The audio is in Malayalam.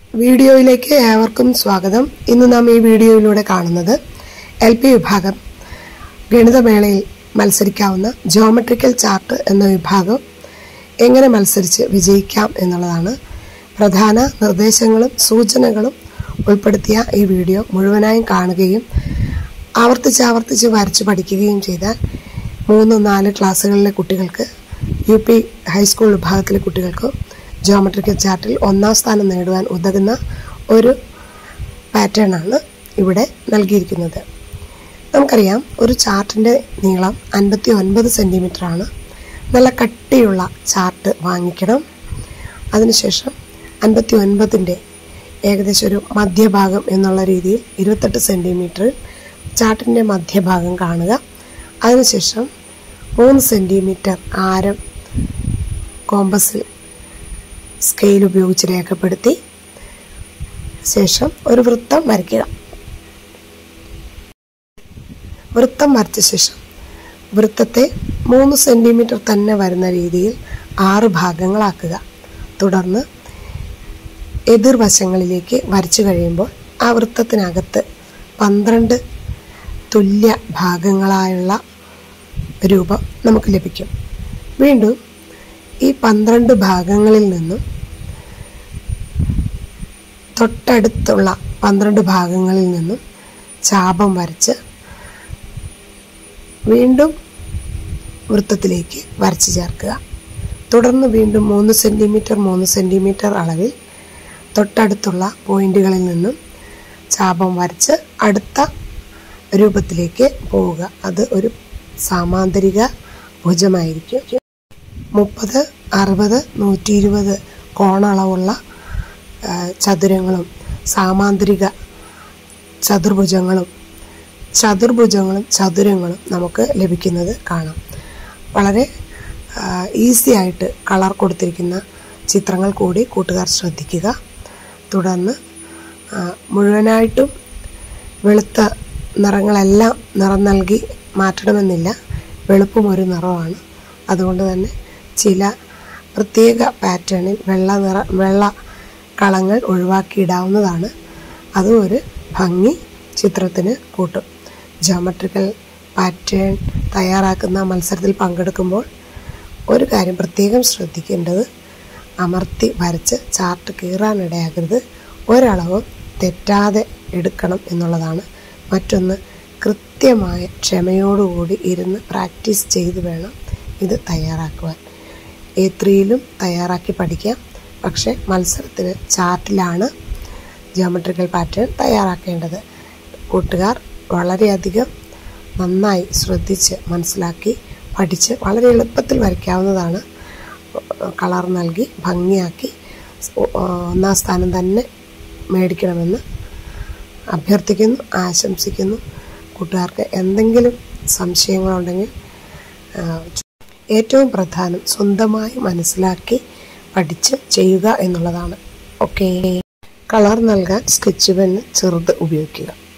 വീഡിയോയിലേക്ക് ഏവർക്കും സ്വാഗതം ഇന്ന് നാം ഈ വീഡിയോയിലൂടെ കാണുന്നത് എൽ പി വിഭാഗം ഗണിതമേളയിൽ മത്സരിക്കാവുന്ന ജോമെട്രിക്കൽ ചാർട്ട് എന്ന വിഭാഗം എങ്ങനെ മത്സരിച്ച് വിജയിക്കാം എന്നുള്ളതാണ് പ്രധാന നിർദ്ദേശങ്ങളും സൂചനകളും ഉൾപ്പെടുത്തിയ ഈ വീഡിയോ മുഴുവനായും കാണുകയും ആവർത്തിച്ച് ആവർത്തിച്ച് വരച്ച് പഠിക്കുകയും ചെയ്താൽ മൂന്ന് നാല് ക്ലാസ്സുകളിലെ കുട്ടികൾക്ക് യു പി ഹൈസ്കൂൾ വിഭാഗത്തിലെ കുട്ടികൾക്ക് ജോമെട്രിക്കൽ ചാർട്ടിൽ ഒന്നാം സ്ഥാനം നേടുവാൻ ഉതകുന്ന ഒരു പാറ്റേൺ ആണ് ഇവിടെ നൽകിയിരിക്കുന്നത് നമുക്കറിയാം ഒരു ചാർട്ടിൻ്റെ നീളം അൻപത്തി ഒൻപത് സെൻറ്റിമീറ്റർ ആണ് നല്ല കട്ടിയുള്ള ചാർട്ട് വാങ്ങിക്കണം അതിനുശേഷം അൻപത്തി ഒൻപതിൻ്റെ ഏകദേശം ഒരു മധ്യഭാഗം എന്നുള്ള രീതിയിൽ ഇരുപത്തെട്ട് സെൻറ്റിമീറ്ററിൽ ചാർട്ടിൻ്റെ മധ്യഭാഗം കാണുക അതിനുശേഷം മൂന്ന് സെൻറ്റിമീറ്റർ ആരം കോമ്പസിൽ സ്കെയിൽ ഉപയോഗിച്ച് രേഖപ്പെടുത്തി ശേഷം ഒരു വൃത്തം വരയ്ക്കുക വൃത്തം വരച്ച ശേഷം വൃത്തത്തെ മൂന്ന് സെൻറ്റിമീറ്റർ തന്നെ വരുന്ന രീതിയിൽ ആറ് ഭാഗങ്ങളാക്കുക തുടർന്ന് എതിർവശങ്ങളിലേക്ക് വരച്ചു കഴിയുമ്പോൾ ആ വൃത്തത്തിനകത്ത് പന്ത്രണ്ട് തുല്യ ഭാഗങ്ങളായുള്ള രൂപം നമുക്ക് ലഭിക്കും വീണ്ടും ഈ പന്ത്രണ്ട് ഭാഗങ്ങളിൽ നിന്നും തൊട്ടടുത്തുള്ള പന്ത്രണ്ട് ഭാഗങ്ങളിൽ നിന്നും ചാപം വരച്ച് വീണ്ടും വൃത്തത്തിലേക്ക് വരച്ച് ചേർക്കുക തുടർന്ന് വീണ്ടും മൂന്ന് സെൻറ്റിമീറ്റർ മൂന്ന് സെൻറ്റിമീറ്റർ അളവിൽ തൊട്ടടുത്തുള്ള പോയിന്റുകളിൽ നിന്നും ചാപം വരച്ച് അടുത്ത രൂപത്തിലേക്ക് പോവുക അത് ഒരു സാമാന്തരിക ഭുജമായിരിക്കും മുപ്പത് അറുപത് നൂറ്റി ഇരുപത് കോണളവുള്ള ആ, ചതുരങ്ങളും സാമാന്തരിക ചതുർഭുജങ്ങളും ചതുർഭുജങ്ങളും ചതുരങ്ങളും നമുക്ക് ലഭിക്കുന്നത് കാണാം വളരെ ഈസി ആയിട്ട് കളർ കൊടുത്തിരിക്കുന്ന ചിത്രങ്ങൾ കൂടി കൂട്ടുകാർ ശ്രദ്ധിക്കുക തുടർന്ന് ആ, മുഴുവനായിട്ടും വെളുത്ത നിറങ്ങളെല്ലാം നിറം നൽകി മാറ്റണമെന്നില്ല വെളുപ്പും ഒരു നിറമാണ് അതുകൊണ്ട് തന്നെ ചില പ്രത്യേക പാറ്റേണിൽ വെള്ള നിറ വെള്ള കളങ്ങൾ ഒഴിവാക്കിയിടാവുന്നതാണ് അതും ഒരു ഭംഗി ചിത്രത്തിന് കൂട്ടും ജോമെട്രിക്കൽ പാറ്റേൺ തയ്യാറാക്കുന്ന മത്സരത്തിൽ പങ്കെടുക്കുമ്പോൾ ഒരു കാര്യം പ്രത്യേകം ശ്രദ്ധിക്കേണ്ടത് അമർത്തി വരച്ച് ചാർട്ട് കീറാനിടയാകരുത് ഒരളവും തെറ്റാതെ എടുക്കണം എന്നുള്ളതാണ് മറ്റൊന്ന് കൃത്യമായ ക്ഷമയോടുകൂടി ഇരുന്ന് പ്രാക്ടീസ് ചെയ്ത് വേണം ഇത് തയ്യാറാക്കുവാൻ എ ത്രീയിലും തയ്യാറാക്കി പഠിക്കാം പക്ഷേ മത്സരത്തിന് ചാർട്ടിലാണ് ജോമെട്രിക്കൽ പാറ്റേൺ തയ്യാറാക്കേണ്ടത് കൂട്ടുകാർ വളരെയധികം നന്നായി ശ്രദ്ധിച്ച് മനസ്സിലാക്കി പഠിച്ച് വളരെ എളുപ്പത്തിൽ വരയ്ക്കാവുന്നതാണ് കളർ നൽകി ഭംഗിയാക്കി ഒന്നാം സ്ഥാനം തന്നെ മേടിക്കണമെന്ന് അഭ്യർത്ഥിക്കുന്നു ആശംസിക്കുന്നു കൂട്ടുകാർക്ക് എന്തെങ്കിലും സംശയങ്ങളുണ്ടെങ്കിൽ ആ, ഏറ്റവും പ്രധാനം സ്വന്തമായി മനസ്സിലാക്കി പഠിച്ച് ചെയ്യുക എന്നുള്ളതാണ് ഓക്കെ കളർ നൽകാൻ സ്കെച്ച് പെന്ന് ചെറുത് ഉപയോഗിക്കുക